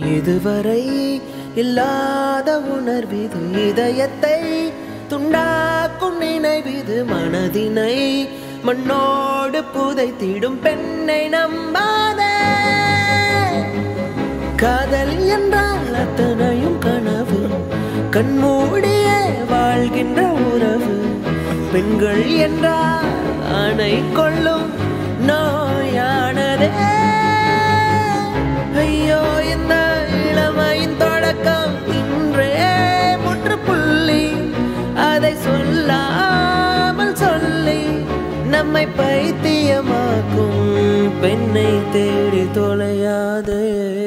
இதுவரை இல்லாத உணர்விது இதயத்தை துண்டாக்கும் நினைவிது மனதினை மண்ணோடு புதைத்திடும் பெண்ணை நம்பாதே காதல் என்றால் அத்தனையும் கனவு கண்மூடியே வாழ்கின்ற உறவு பெண்கள் என்றால் அணை கொள்ளும் நோயானதே ஐயோ இந்த இளமையின் தொடக்கம் இன்றே முற்றுப்புள்ளி அதை சொல்லாமல் சொல்லி நம்மை பைத்தியமாக்கும் பெண்ணை தேடி தொலையாதே